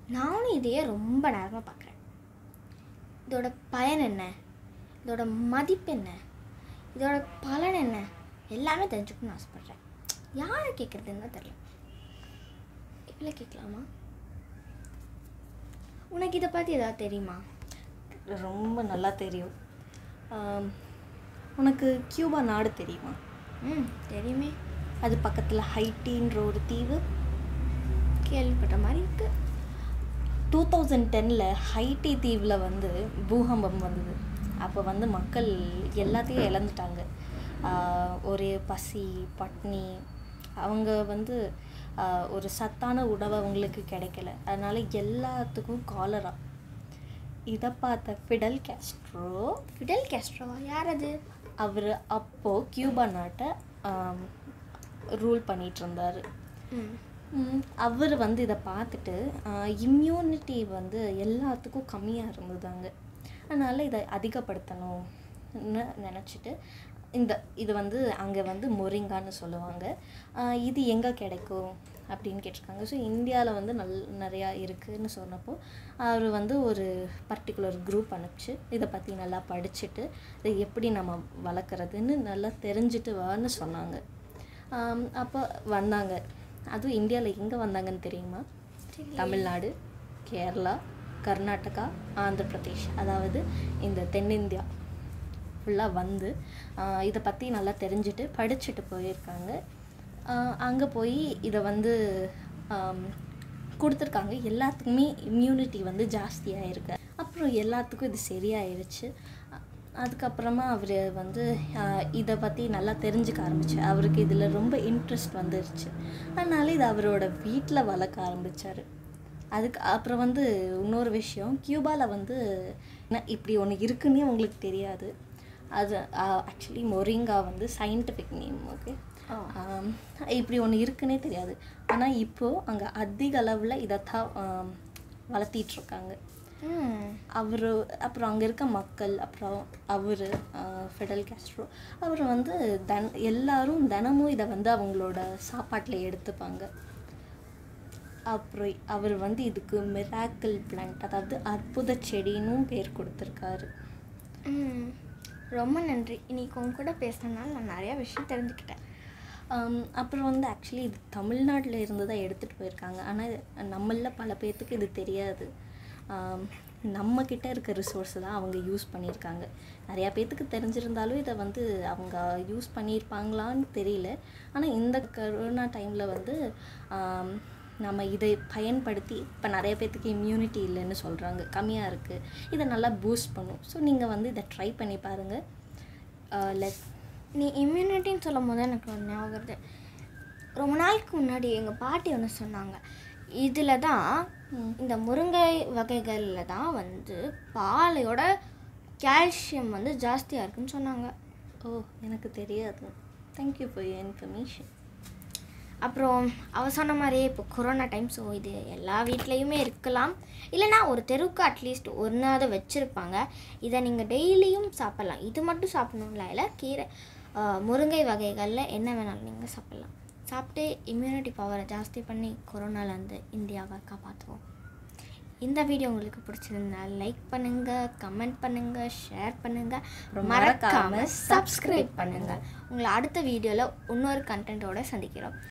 நானும் இதையே ரொம்ப நேரமாக பார்க்குறேன் இதோட பயன் என்ன இதோட மதிப்பு என்ன இதோட பலன் என்ன எல்லாமே தெரிஞ்சுக்கணும்னு ஆசைப்பட்றேன் யாரை கேட்குறதுன்னு தான் தெரியல இவ்வளோ கேட்கலாமா உனக்கு இதை பற்றி ஏதாவது தெரியுமா ரொம்ப நல்லா தெரியும் ஆம், உனக்கு கியூபா நாடு தெரியுமா ம் தெரியுமே அது பக்கத்தில் ஹைட்டின்ற ஒரு தீவு கேள்விப்பட்ட மாதிரி இருக்கு டூ தௌசண்ட் டெனில் ஹைட்டி தீவில் வந்து பூகம்பம் வந்தது அப்போ வந்து மக்கள் எல்லாத்தையும் இழந்துட்டாங்க ஆஹ் ஒரே பசி பட்னி அவங்க வந்து ஆஹ் ஒரு சத்தான உணவு அவங்களுக்கு கிடைக்கல அதனால எல்லாத்துக்கும் காலரா இதை பார்த்த ஃபிடல் கேஸ்ட்ரோ ஃபிடல் கேஸ்ட்ரோவா யார் அது அவர் அப்போது கியூபா நாட்டை ரூல் பண்ணிட்டு இருந்தார் ம் அவர் வந்து இதை பார்த்துட்டு இம்யூனிட்டி வந்து எல்லாத்துக்கும் கம்மியாக இருந்ததாங்க அதனால் இதை அதிகப்படுத்தணும்னு நினச்சிட்டு இந்த இது வந்து அங்கே வந்து மொரிங்கான்னு சொல்லுவாங்க ஆஹ் இது எங்கே கிடைக்கும் அப்படின்னு கேட்டிருக்காங்க ஸோ இந்தியாவில் வந்து நல் நிறையா இருக்குதுன்னு சொன்னப்போ அவர் வந்து ஒரு பர்டிகுலர் குரூப் அனுப்பிச்சு இதை பற்றி நல்லா படிச்சுட்டு இதை எப்படி நம்ம வளர்க்குறதுன்னு நல்லா தெரிஞ்சுட்டு வான்னு சொன்னாங்க ஆம், அப்போ வந்தாங்க அதுவும் இந்தியாவில் எங்கே வந்தாங்கன்னு தெரியுமா தமிழ்நாடு கேரளா கர்நாடகா ஆந்திர பிரதேஷ் அதாவது இந்த தென்னிந்தியா ஃபுல்லாக வந்து ஆஹ் இதை பற்றி நல்லா தெரிஞ்சுட்டு படிச்சுட்டு போயிருக்காங்க அங்கே போய் இதை வந்து ஆம், கொடுத்துருக்காங்க எல்லாத்துக்குமே இம்யூனிட்டி வந்து ஜாஸ்தியாக இருக்கு அப்புறம் எல்லாத்துக்கும் இது சரியாயிருச்சு அ- அதுக்கப்புறமா அவர் வந்து ஆஹ், இதை பற்றி நல்லா தெரிஞ்சுக்க ஆரம்பிச்சு அவருக்கு இதில் ரொம்ப இன்ட்ரெஸ்ட் வந்துருச்சு அதனால இது அவரோட வீட்டில் வளர்க்க ஆரம்பித்தார் அதுக்கு அப்புறம் வந்து இன்னொரு விஷயம் கியூபாவில் வந்து என்ன இப்படி ஒன்று இருக்குன்னே உங்களுக்கு தெரியாது அது ஆக்சுவலி மொரிங்கா வந்து சயின்டிஃபிக் நேம் ஓகே ஓ. இப்படி ஒன்று இருக்குன்னே தெரியாது ஆனால் இப்போது அங்கே அதிக அளவில் இதைத்தான் வளர்த்திட்ருக்காங்க ம் அவர் அப்புறம் அங்கே இருக்க மக்கள் அப்புறம் அவர் ஃபெடல் கேஸ்ட்ரோ அவர் வந்து தன் எல்லாரும் தினமும் இதை வந்து அவங்களோட சாப்பாட்டில் எடுத்துப்பாங்க அப்புறம் அவர் வந்து இதுக்கு மிராக்கிள் பிளான்ட் அதாவது அற்புத செடின்னும் பேர் கொடுத்துருக்காரு ம் ரொம்ப நன்றி இன்னைக்கு உங்க கூட பேசுனதுனால நான் நிறையா விஷயம் தெரிஞ்சுக்கிட்டேன் ஆம், அப்புறம் வந்து ஆக்சுவலி இது தமிழ்நாட்டில் இருந்து தான் எடுத்துகிட்டு போயிருக்காங்க ஆனால் நம்மள பல பேர்த்துக்கு இது தெரியாது ஆம், நம்ம கிட்ட இருக்க ரிசோர்ஸ் தான் அவங்க யூஸ் பண்ணியிருக்காங்க நிறையா பேர்த்துக்கு தெரிஞ்சிருந்தாலும் இதை வந்து அவங்க யூஸ் பண்ணியிருப்பாங்களான்னு தெரியல ஆனால் இந்த கரோனா டைமில் வந்து ஆம், நம்ம இதை பயன்படுத்தி இப்போ நிறைய பேர்த்துக்கு இம்யூனிட்டி இல்லைன்னு சொல்கிறாங்க கம்மியாக இருக்குது இதை நல்லா பூஸ்ட் பண்ணும் ஸோ நீங்கள் வந்து இதை ட்ரை பண்ணி பாருங்கள் லெட் நீ இம்யூனிட்டின்னு சொல்லும் போது எனக்கு ஒரு ஞாபகம் வருது ரொம்ப நாளுக்கு முன்னாடி எங்கள் பாட்டி ஒன்று சொன்னாங்க இதில் தான் இந்த முருங்கை வகைகளில் தான் வந்து பாலையோட கால்சியம் வந்து ஜாஸ்தியாக இருக்குன்னு சொன்னாங்க ஓ எனக்கு தெரியாது தேங்க்யூ ஃபார் யூர் இன்ஃபர்மேஷன் அப்புறம் அவ சொன்ன மாதிரியே இப்போ கொரோனா டைம் ஸோ இது எல்லா வீட்லேயுமே இருக்கலாம் இல்லைனா ஒரு தெருவுக்கு அட்லீஸ்ட் ஒன்றாவது வச்சுருப்பாங்க இதை நீங்கள் டெய்லியும் சாப்பிட்லாம் இது மட்டும் சாப்பிடணும்ல இல்லை கீரை ஆஹ், முருங்கை வகைகளில் என்ன வேணாலும் நீங்கள் சாப்பிட்லாம் சாப்பிட்டு இம்யூனிட்டி பவரை ஜாஸ்தி பண்ணி கொரோனாலேருந்து இந்தியாவை காப்பாற்றுவோம் இந்த வீடியோ உங்களுக்கு பிடிச்சிருந்தா லைக் பண்ணுங்கள் கமெண்ட் பண்ணுங்கள் ஷேர் பண்ணுங்கள் அப்புறம் மறக்காமல் மறக்காம சப்ஸ்கிரைப் பண்ணுங்கள் உங்களை அடுத்த வீடியோவில் இன்னொரு கண்டென்ட்டோட சந்திக்கிறோம்